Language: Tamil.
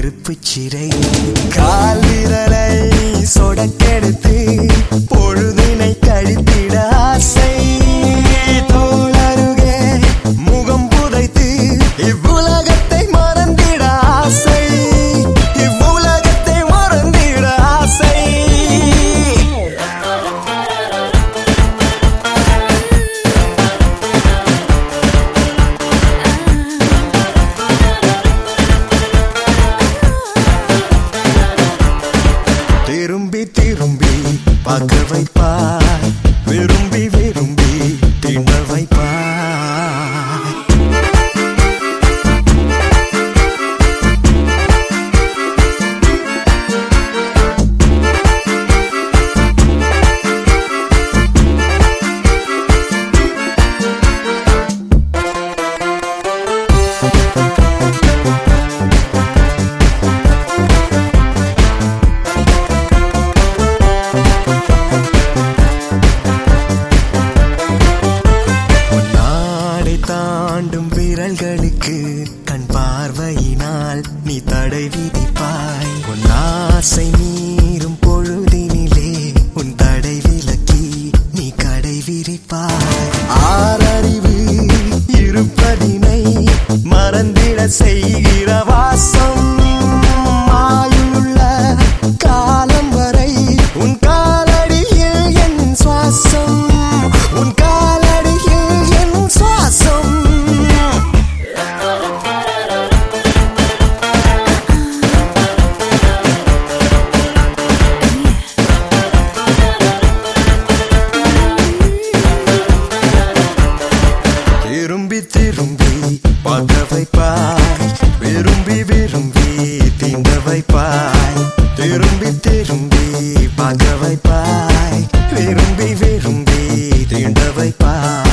நெருப்பு சிறை கால் விரலை சொடக்கெடுத்து பொழுதினை கழித்திட ஆசை தோளருகே முகம் புதைத்து இவ்வுலகத்தை மறந்திட ஆசை இவ்வுலகத்தை மறந்திட ஆசை திரும்பி திரும்பி பார்க்க வைப்பாய் விரும்பி விரும்பி திண்ண வைப்பாய் நாடை தாண்டும் விரல்களுக்கு கண் பார்வையினால் நீ தடை விதிப்பாய் உன் ஆசை மீறும் பொழுதினிலே உன் தடை விலக்கி நீ கடை விரிப்பாய் ஆறறிவு இருப்பதினை மறந்திட செய்கிற வாசம் ஆயுள்ள காலம் வரை உன் காலடியில் என் சுவாசம் உன் காலடியில் என் சுவாசம் திரும்பி திரும்பி பார்க்க வைப்பாய் விரும்பி விரும்பி தீண்ட வைப்பாய் திரும்பி திரும்பி பார்க்க வைப்பாய் விரும்பி விரும்பி தீண்ட வைப்பாய்